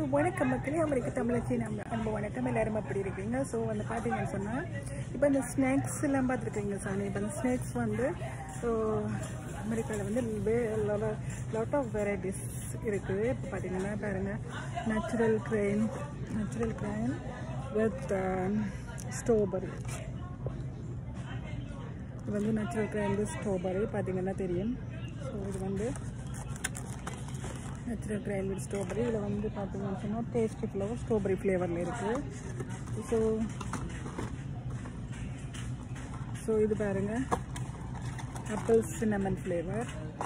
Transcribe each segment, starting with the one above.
வணக்கம் மக்களே அமெரிக்க தமிழச்சி நம்ம அன்பு வணக்கம் எல்லாரும் எப்படி இருக்கீங்க ஸோ வந்து பார்த்தீங்கன்னு சொன்னால் இப்போ இந்த ஸ்நாக்ஸ் எல்லாம் பார்த்துருக்கீங்க சாமி இப்போ இந்த ஸ்நாக்ஸ் வந்து ஸோ அமெரிக்காவில் வந்து லாட் ஆஃப் வெரைட்டிஸ் இருக்குது இப்போ பார்த்தீங்கன்னா பாருங்கள் natural grain natural grain with strawberry இது வந்து நேச்சுரல் கிரைன் வித் ஸ்ட்ராபெரி பார்த்தீங்கன்னா தெரியும் ஸோ இது வந்து நேச்சுரல் கிரைன் வித் ஸ்ட்ராபெரி இதில் வந்து பார்த்தீங்கன்னு சொன்னால் டேஸ்டி ஃப்ளவர் ஸ்ட்ராபெரி ஃப்ளேவரில் இருக்குது ஸோ ஸோ இது பாருங்கள் ஆப்பிள் சின்னமன் ஃப்ளேவர்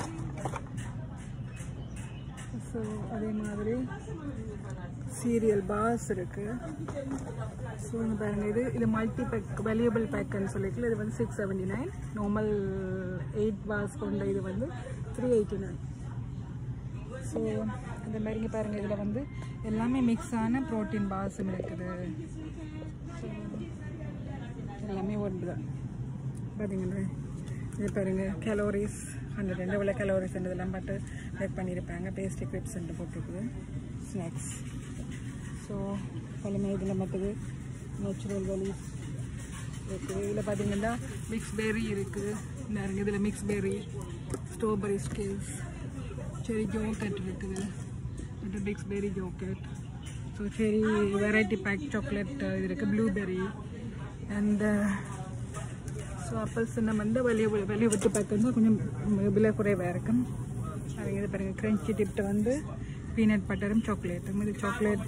ஸோ அதே மாதிரி சீரியல் பாஸ் இருக்குது ஸோ இங்கே பாருங்கள் இது இது மல்டி பேக் வேல்யூபிள் பேக்குன்னு சொல்லிட்டு இது வந்து six seventy nine normal eight bars கொண்ட இது வந்து த்ரீ எயிட்டி நைன் ஸோ இந்த மாதிரி இங்கே பாருங்கள் இதில் வந்து எல்லாமே மிக்ஸ் ஆன ப்ரோட்டீன் பாஸும் இருக்குது So, எல்லாமே ஒன்று தான் பார்த்தீங்கன்னா இது பாருங்கள் கேலோரிஸ் ஹண்ட்ரட் ரெண்டு எவ்வளோ கேலோரிஸ் இதெல்லாம் பட்டு மேக் பண்ணியிருப்பாங்க பேஸ்ட்ரி கிரிப்ஸ் போட்டிருக்குது ஸ்நாக்ஸ் ஸோ எல்லாமே இதில் மற்றது நேச்சுரல் வலிஸ் இருக்குது இதில் பார்த்தீங்கன்னா மிக்ஸ் பெர்ரி இருக்குது இந்த இதில் மிக்ஸ் பெர்ரி ஸ்ட்ராபெரி ஸ்கில்ஸ் செரி ஜோக்கெட் இருக்குது மற்றும் பிக்ஸ் பெரி ஜோக்கெட் so cherry variety pack chocolate இது இருக்குது ப்ளூபெர்ரி அண்ட் ஸோ ஆப்பிள் சின்னம் வந்து வெளியே வெளியே விட்டு பேக் வந்து கொஞ்சம் விலை குறைவாக இருக்கும் அது இது பாருங்கள் க்ரன்ச்சி டிப்ட்டு வந்து பீனட் பட்டரும் சாக்லேட்டும் இது சாக்லேட்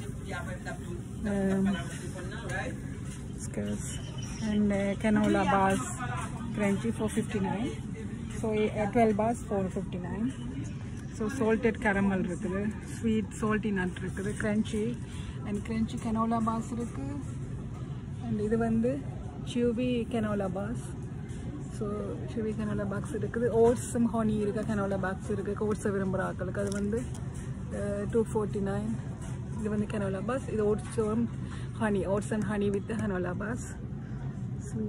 ஸ்கர்ஸ் and canola bars crunchy four fifty nine so twelve bars four fifty nine so salted caramel இருக்குது ஸ்வீட் சால்ட்டி நட் இருக்குது crunchy and crunchy canola bars இருக்குது அண்ட் இது வந்து chewy canola bars so chewy canola box இருக்குது ஓட்ஸும் ஹானி இருக்குது canola box இருக்குது ஓட்ஸை விரும்புகிற ஆக்களுக்கு அது வந்து டூ ஃபோர்ட்டி நைன் இது வந்து கெனோலா பாஸ் இது ஓட்ஸும் honey oats and honey with canola bars so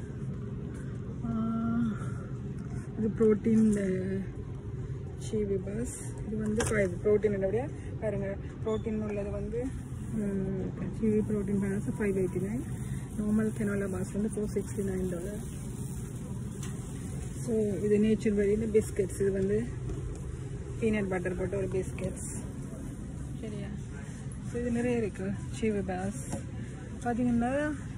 இது ப்ரோட்டீன் சீவி பாஸ் இது வந்து ப்ரோட்டீன் என்னுடைய பாருங்கள் ப்ரோட்டீன் உள்ளது வந்து chewy protein bars five eighty nine normal canola bars வந்து four sixty nine dollar so இது நேச்சர் வழியில் பிஸ்கெட்ஸ் இது வந்து பீனட் பட்டர் போட்ட ஒரு பிஸ்கெட்ஸ் சரியா ஸோ இது நிறைய இருக்குது சீவி பாஸ் பார்த்தீங்கன்னா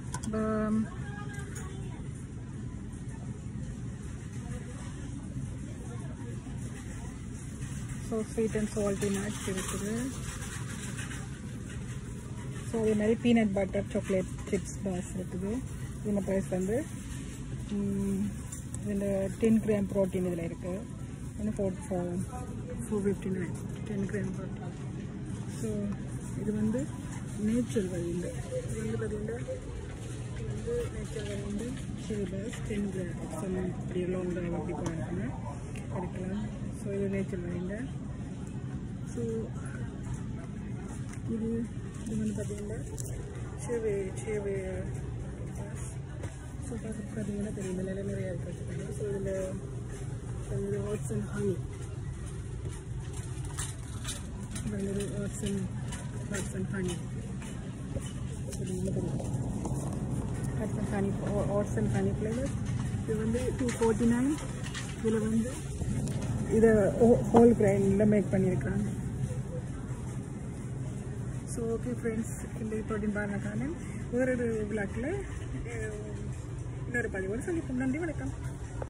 so sweet and salty nuts இருக்குது ஸோ அதே மாதிரி peanut butter chocolate chips bars இருக்குது இந்த ப்ரைஸ் வந்து இதில் டென் கிராம் ப்ரோட்டீன் இதில் இருக்குது வந்து four four four fifty nine ten gram protein so இது வந்து நேச்சர் வழியில் இது வந்து பார்த்தீங்கன்னா இது வந்து நேச்சர் வழியில் chilli bars ten gram some இப்படி லாங் ட்ரைவ் அப்படி போயிருக்குங்க கிடைக்கலாம் ஸோ இது நேச்சர் வழியில் ஸோ இது இது வந்து பார்த்தீங்கன்னா சேவை சேவை ஸோ பார்த்து பார்த்தீங்கன்னா தெரியும் இதில் நிறைய இருக்குது ஸோ இதில் வந்து ஓட்ஸ் அண்ட் ஹனி வந்து oats and oats and honey oats and honey oats and honey flavour இது வந்து டூ ஃபோர்ட்டி நைன் இதில் வந்து இதை ஹோல் கிரைண்டில் மேக் பண்ணியிருக்காங்க ஸோ ஓகே ஃப்ரெண்ட்ஸ் இந்த ப்ரோட்டீன் பாருங்க வேறொரு விழாக்கில் இன்னொரு பதிவோடு சந்திப்போம் நன்றி வணக்கம்